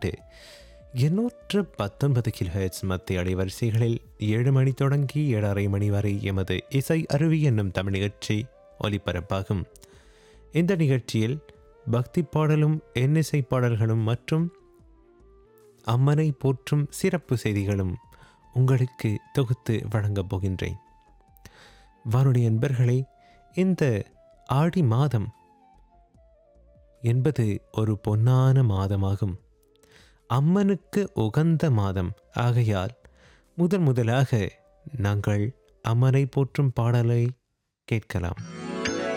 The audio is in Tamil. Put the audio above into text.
இரண்டு எண்ணூற்று பத்தொன்பது கிலோஹெட்ஸ் மத்திய அலைவரிசைகளில் ஏழு மணி தொடங்கி ஏழரை மணி வரை எமது இசை அருவி என்னும் தமிழ் நிகழ்ச்சி ஒலிபரப்பாகும் இந்த நிகழ்ச்சியில் பக்தி பாடலும் எண்ணிசை பாடல்களும் மற்றும் அம்மனை போற்றும் சிறப்பு செய்திகளும் உங்களுக்கு தொகுத்து வழங்கப் போகின்றேன் வானொலி என்பர்களே இந்த ஆடி மாதம் என்பது ஒரு பொன்னான மாதமாகும் அம்மனுக்கு உகந்த மாதம் ஆகையால் முதன் முதலாக நாங்கள் அம்மனை போற்றும் பாடலை கேட்கலாம்